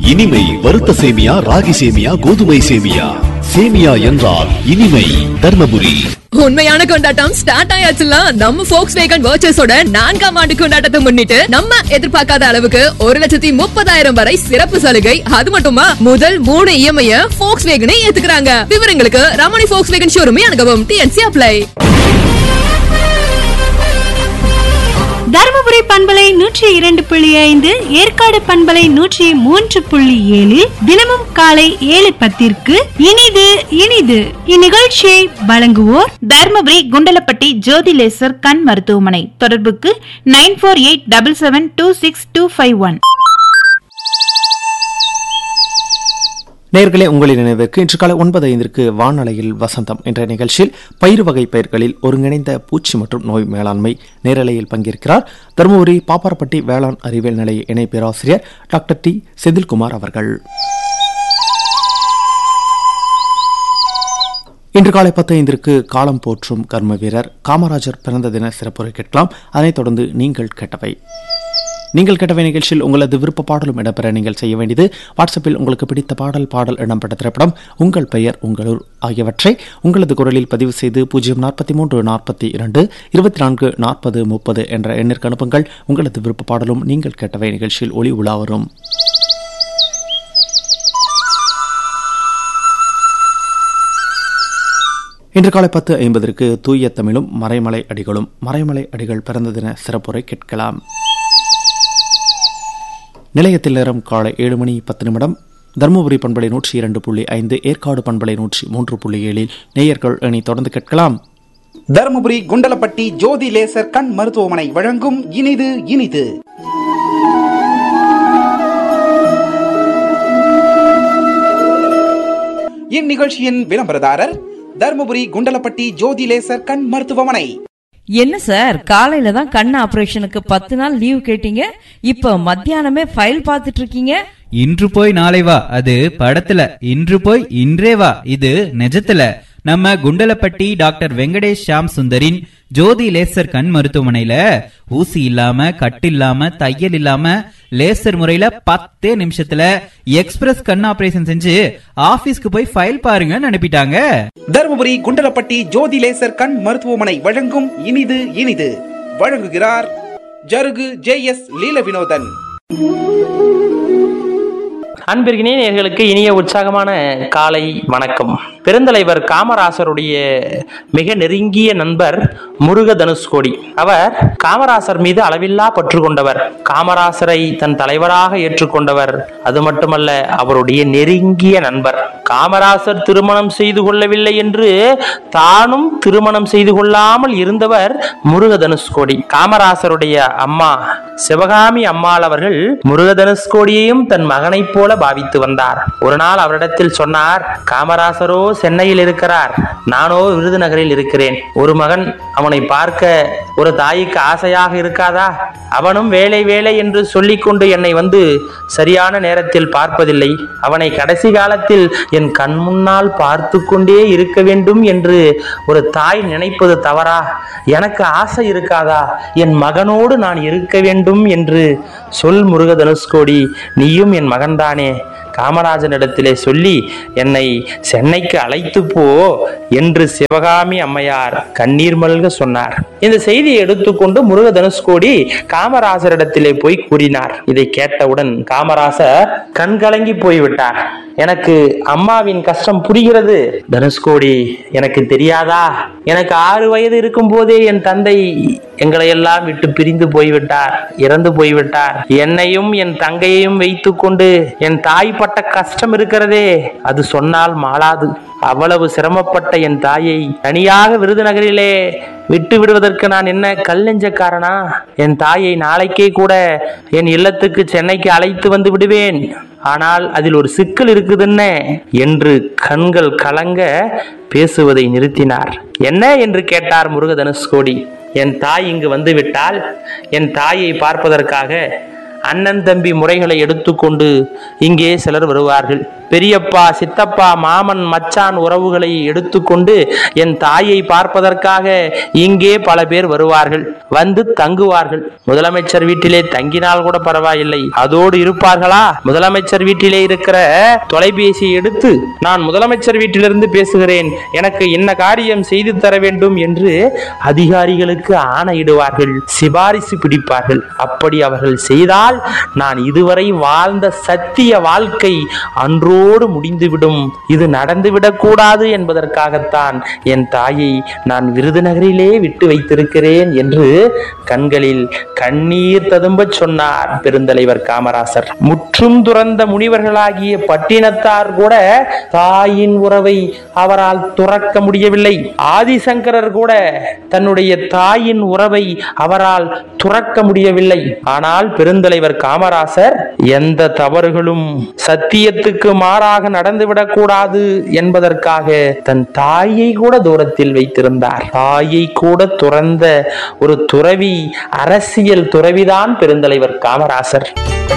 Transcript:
இனிமை வறுத்த சேமியா ராகி சேமியா கோதுமை சேமியா சேமியா என்றால் இனிமை தர்மபுரி உண்மையான கொண்டாட்டம் ஸ்டார்ட் ஆயாச்சுல நம்ம ஃபோக்ஸ் வேகன் வர்ச்சஸோட நான்காம் ஆண்டு கொண்டாட்டத்தை முன்னிட்டு நம்ம எதிர்பார்க்காத அளவுக்கு ஒரு லட்சத்தி முப்பதாயிரம் வரை சிறப்பு சலுகை அது மட்டுமா முதல் மூணு இஎம்ஐ ஃபோக்ஸ் வேகனை ஏத்துக்கிறாங்க விவரங்களுக்கு ரமணி ஃபோக்ஸ் வேகன் ஷோரூமே அணுகவும் டிஎன்சி அப்ளை தருமபுரி பண்பலை நூற்றி இரண்டு புள்ளி ஐந்து ஏற்காடு பண்பலை நூற்றி மூன்று புள்ளி ஏழில் தினமும் காலை ஏழு பத்திற்கு இனிது இனிது இந்நிகழ்ச்சியை வழங்குவோர் தர்மபுரி குண்டலப்பட்டி ஜோதி லேசர் கண் மருத்துவமனை தொடர்புக்கு nine four eight double seven two six two five one நேர்களே உங்களின் நினைவிற்கு இன்று காலை ஒன்பது ஐந்திற்கு வானலையில் வசந்தம் என்ற நிகழ்ச்சியில் பயிர் வகை பயிர்களில் ஒருங்கிணைந்த பூச்சி மற்றும் நோய் மேலாண்மை நேரலையில் பங்கேற்கிறார் தருமபுரி பாப்பாரப்பட்டி வேளாண் அறிவியல் நிலைய இணை பேராசிரியர் டாக்டர் டி செந்தில்குமார் அவர்கள் இன்று காலை பத்து ஐந்திற்கு காலம் போற்றும் கர்ம வீரர் காமராஜர் பிறந்த தின சிறப்புரை கேட்கலாம் அதனைத் தொடர்ந்து நீங்கள் கேட்டவை நீங்கள் கேட்டவை நிகழ்ச்சியில் உங்களது விருப்ப பாடலும் இடம்பெற நீங்கள் செய்ய வேண்டியது வாட்ஸ்அப்பில் உங்களுக்கு பிடித்த பாடல் பாடல் இடம்பெற்ற திரைப்படம் உங்கள் பெயர் உங்களூர் ஆகியவற்றை உங்களது குரலில் பதிவு செய்து பூஜ்ஜியம் நாற்பத்தி மூன்று நாற்பத்தி இரண்டு இருபத்தி நான்கு நாற்பது முப்பது என்ற எண்ணிற்கு அனுப்புங்கள் உங்களது விருப்ப பாடலும் நீங்கள் கேட்டவை நிகழ்ச்சியில் ஒளி உலா வரும் இன்று காலை பத்து ஐம்பதற்கு தூய தமிழும் மறைமலை அடிகளும் மறைமலை அடிகள் பிறந்த தின சிறப்புரை கேட்கலாம் நிலையத்தில் நேரம் காலை ஏழு மணி பத்து நிமிடம் தருமபுரி பண்பலை நூற்றி இரண்டு புள்ளி ஐந்து ஏற்காடு பண்பலை நூற்றி மூன்று புள்ளி ஏழில் நேயர்கள் இனி தொடர்ந்து கேட்கலாம் தருமபுரி குண்டலப்பட்டி ஜோதி லேசர் கண் மருத்துவமனை வழங்கும் இனிது இனிது இந்நிகழ்ச்சியின் விளம்பரதாரர் தருமபுரி குண்டலப்பட்டி ஜோதி லேசர் கண் மருத்துவமனை என்ன சார் காலையில தான் கண் ஆபரேஷனுக்கு பத்து நாள் லீவ் கேட்டீங்க இப்ப மத்தியானமே ஃபைல் பார்த்துட்டு இருக்கீங்க இன்று போய் நாளை வா அது படத்துல இன்று போய் இன்றே வா இது நிஜத்துல நம்ம குண்டலப்பட்டி டாக்டர் வெங்கடேஷ் ஷாம் சுந்தரின் ஜோதி லேசர் கண் மருத்துவமனையில ஊசி இல்லாம கட்டு இல்லாம தையல் இல்லாம லேசர் முறையில பத்தே நிமிஷத்துல எக்ஸ்பிரஸ் கண் ஆபரேஷன் செஞ்சு ஆபீஸ்க்கு போய் ஃபைல் பாருங்கன்னு அனுப்பிட்டாங்க தருமபுரி குண்டலப்பட்டி ஜோதி லேசர் கண் மருத்துவமனை வழங்கும் இனிது இனிது வழங்குகிறார் ஜருகு ஜே எஸ் லீல வினோதன் அன்பிற்கினே நேர்களுக்கு இனிய உற்சாகமான காலை வணக்கம் பெருந்தலைவர் காமராசருடைய மிக நெருங்கிய நண்பர் முருக தனுஷ்கோடி அவர் காமராசர் மீது அளவில்லா பற்று கொண்டவர் காமராசரை தன் தலைவராக ஏற்றுக்கொண்டவர் அது மட்டுமல்ல அவருடைய நெருங்கிய நண்பர் காமராசர் திருமணம் செய்து கொள்ளவில்லை என்று தானும் திருமணம் செய்து கொள்ளாமல் இருந்தவர் முருக தனுஷ்கோடி காமராசருடைய அம்மா சிவகாமி அம்மாள் அவர்கள் முருக தனுஷ்கோடியையும் தன் மகனைப் போல பாவித்து வந்தார் ஒரு நாள் அவரிடத்தில் சொன்னார் காமராசரோ சென்னையில் இருக்கிறார் நானோ விருதுநகரில் இருக்கிறேன் ஒரு மகன் அவனை பார்க்க ஒரு தாய்க்கு ஆசையாக இருக்காதா அவனும் வேலை வேலை என்று சொல்லிக்கொண்டு என்னை வந்து சரியான நேரத்தில் பார்ப்பதில்லை அவனை கடைசி காலத்தில் என் கண் முன்னால் பார்த்து கொண்டே இருக்க வேண்டும் என்று ஒரு தாய் நினைப்பது தவறா எனக்கு ஆசை இருக்காதா என் மகனோடு நான் இருக்க வேண்டும் என்று சொல் முருக தனுஷ்கோடி நீயும் என் மகன்தானே காமராஜனிடத்திலே சொல்லி என்னை சென்னைக்கு அழைத்து போ என்று சிவகாமி அம்மையார் கண்ணீர் மல்க சொன்னார் இந்த செய்தியை எடுத்துக்கொண்டு முருக தனுஷ்கோடி காமராஜரிடத்திலே போய் கூறினார் இதை கேட்டவுடன் காமராசர் கண்கலங்கி போய்விட்டார் எனக்கு அம்மாவின் கஷ்டம் புரிகிறது தனுஷ்கோடி எனக்கு தெரியாதா எனக்கு ஆறு வயது இருக்கும் போதே என் தந்தை எங்களை எல்லாம் விட்டு பிரிந்து போய்விட்டார் இறந்து போய்விட்டார் என்னையும் என் தங்கையையும் வைத்துக்கொண்டு என் தாய் பட்ட கஷ்டம் இருக்கிறதே அது சொன்னால் மாளாது அவ்வளவு சிரமப்பட்ட என் தாயை தனியாக விருதுநகரிலே விட்டு விடுவதற்கு நான் என்ன கல் நெஞ்சக்காரனா என் தாயை நாளைக்கே கூட என் இல்லத்துக்கு சென்னைக்கு அழைத்து வந்து விடுவேன் ஆனால் அதில் ஒரு சிக்கல் இருக்குதுன்னு என்று கண்கள் கலங்க பேசுவதை நிறுத்தினார் என்ன என்று கேட்டார் முருக தனுஷ்கோடி என் தாய் இங்கு வந்து விட்டால் என் தாயை பார்ப்பதற்காக அண்ணன் தம்பி முறைகளை எடுத்துக்கொண்டு இங்கே சிலர் வருவார்கள் பெரியப்பா சித்தப்பா மாமன் மச்சான் உறவுகளை எடுத்துக்கொண்டு என் தாயை பார்ப்பதற்காக இங்கே பல பேர் வருவார்கள் வந்து தங்குவார்கள் முதலமைச்சர் வீட்டிலே தங்கினால் கூட பரவாயில்லை அதோடு இருப்பார்களா முதலமைச்சர் வீட்டிலே இருக்கிற தொலைபேசியை எடுத்து நான் முதலமைச்சர் வீட்டிலிருந்து பேசுகிறேன் எனக்கு என்ன காரியம் செய்து தர வேண்டும் என்று அதிகாரிகளுக்கு ஆணையிடுவார்கள் சிபாரிசு பிடிப்பார்கள் அப்படி அவர்கள் செய்தால் நான் இதுவரை வாழ்ந்த சத்திய வாழ்க்கை அன்றோடு முடிந்துவிடும் இது நடந்துவிடக் கூடாது என்பதற்காகத்தான் என் தாயை நான் விருதுநகரிலே விட்டு வைத்திருக்கிறேன் என்று கண்களில் கண்ணீர் ததும்பச் சொன்னார் பெருந்தலைவர் காமராசர் முற்றும் துறந்த முனிவர்களாகிய பட்டினத்தார் கூட தாயின் உறவை அவரால் துறக்க முடியவில்லை ஆதிசங்கரர் கூட தன்னுடைய தாயின் உறவை அவரால் துறக்க முடியவில்லை ஆனால் பெருந்தலைவர் காமராசர் எந்த தவறுகளும் சத்தியத்துக்கு மாறாக நடந்துவிடக் கூடாது என்பதற்காக தன் தாயை கூட தூரத்தில் வைத்திருந்தார் தாயை கூட துறந்த ஒரு துறவி அரசியல் துறவிதான் பெருந்தலைவர் காமராசர்